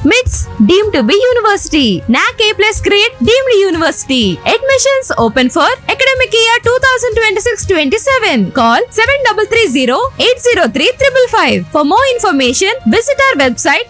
MITS deemed to be university. NAC A plus grade deemed university. Admissions open for academic year 2026-27. Call 7330-803-555. For more information, visit our website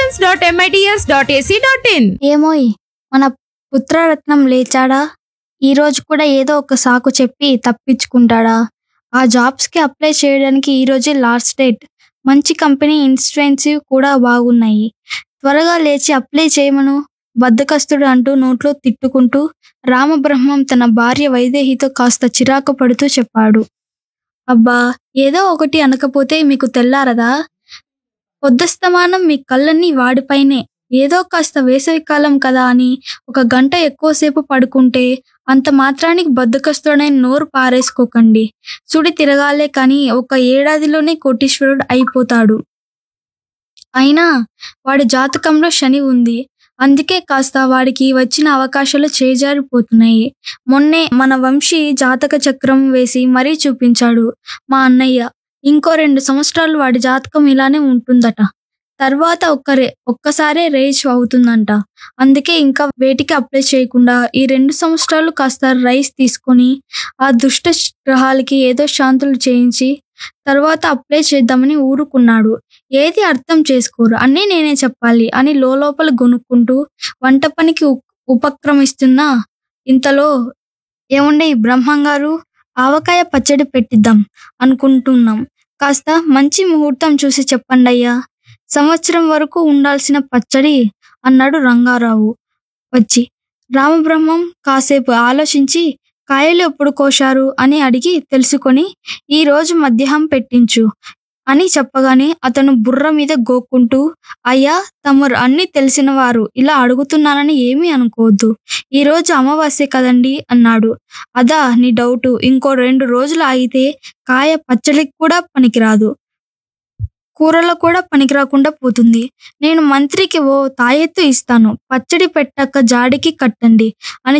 admissions.mits.ac.in. ఏమోయ్ మన పుత్రరత్నం లేచాడా ఈ రోజు కూడా ఏదో ఒక సాకు చెప్పి తప్పించుకుంటాడా ఆ జాబ్స్ కి అప్లై చేయడానికి ఈ రోజే లాస్ట్ డేట్ మంచి కంపెనీ ఇన్సూరెన్సివ్ కూడా బాగున్నాయి త్వరగా లేచి అప్లై చేయమను బద్దకస్తుడు అంటూ నోట్లో తిట్టుకుంటూ రామబ్రహ్మం తన భార్య వైదేహితో కాస్త చిరాకు పడుతూ చెప్పాడు అబ్బా ఏదో ఒకటి అనకపోతే మీకు తెల్లారదా పొద్దస్తమానం మీ కళ్ళన్నీ వాడిపైనే ఏదో కాస్త వేసవికాలం కదా అని ఒక గంట ఎక్కువసేపు పడుకుంటే అంత మాత్రానికి బద్దకస్తుడైన నోరు పారేసుకోకండి సుడి తిరగాలే కానీ ఒక ఏడాదిలోనే కోటీశ్వరుడు అయిపోతాడు అయినా వాడి జాతకంలో శని ఉంది అందుకే కాస్త వాడికి వచ్చిన అవకాశాలు చేజారిపోతున్నాయి మొన్నే మన వంశీ జాతక చక్రం వేసి మరీ చూపించాడు మా అన్నయ్య ఇంకో రెండు సంవత్సరాలు వాడి జాతకం ఇలానే ఉంటుందట తర్వాత ఒక్క రే ఒక్కసారే రేజ్ అవుతుందంట అందుకే ఇంకా వేటికి అప్లై చేయకుండా ఈ రెండు సంవత్సరాలు కాస్త రైస్ తీసుకొని ఆ దుష్ట గ్రహాలకి ఏదో శాంతులు చేయించి తర్వాత అప్లై చేద్దామని ఊరుకున్నాడు ఏది అర్థం చేసుకోరు అన్నీ నేనే చెప్పాలి అని లోపల గొనుక్కుంటూ వంట పనికి ఉ- ఉపక్రమిస్తున్నా ఇంతలో ఏముండే ఈ బ్రహ్మం గారు ఆవకాయ పచ్చడి పెట్టిద్దాం అనుకుంటున్నాం కాస్త మంచి ముహూర్తం చూసి చెప్పండి అయ్యా సంవత్సరం వరకు ఉండాల్సిన పచ్చడి అన్నాడు రంగారావు వచ్చి రామబ్రహ్మం కాసేపు ఆలోచించి కాయలు ఎప్పుడు కోశారు అని అడిగి తెలుసుకొని ఈ రోజు మధ్యాహ్నం పెట్టించు అని చెప్పగానే అతను బుర్ర మీద గోక్కుంటూ అయ్యా తమరు అన్ని తెలిసిన వారు ఇలా అడుగుతున్నానని ఏమీ అనుకోవద్దు ఈ రోజు అమావాస్య కదండి అన్నాడు అదా నీ డౌటు ఇంకో రెండు రోజులు ఆగితే కాయ పచ్చడికి కూడా పనికిరాదు కూరలో కూడా పనికిరాకుండా పోతుంది నేను మంత్రికి ఓ తాయెత్తు ఇస్తాను పచ్చడి పెట్టాక జాడికి కట్టండి అని